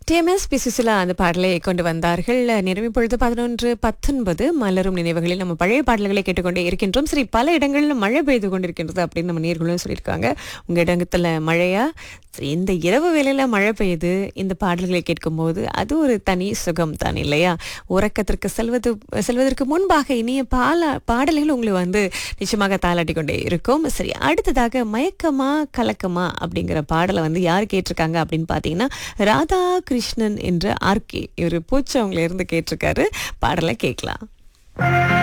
TMS பிசிசிலா அந்த பாடலை கொண்டு வந்தார்கள் நிறைவு பொழுது பதினொன்று பத்தொன்பது மலரும் நினைவுகளில் நம்ம பழைய பாடல்களை கேட்டுக்கொண்டே இருக்கின்றோம் சரி பல இடங்கள்ல மழை பெய்து கொண்டிருக்கின்றது அப்படின்னு நம்ம நேர்களும் சொல்லியிருக்காங்க உங்க இடத்துல மழையா சரி, இந்த இரவு வேளையில மழை பெய்யுது இந்த பாடல்களை கேட்கும்போது அது ஒரு தனி சுகம் தான் இல்லையா உறக்கத்திற்கு செல்வது செல்வதற்கு முன்பாக இனிய பால பாடல்கள் உங்களை வந்து நிச்சயமாக தாளாட்டி கொண்டே இருக்கும் சரி அடுத்ததாக மயக்கமா கலக்கமா அப்படிங்கிற பாடலை வந்து யார் கேட்டிருக்காங்க அப்படின்னு பார்த்தீங்கன்னா ராதா கிருஷ்ணன் என்ற ஆர்கே இவர் பூச்சவங்கள இருந்து கேட்டிருக்காரு பாடலை கேட்கலாம்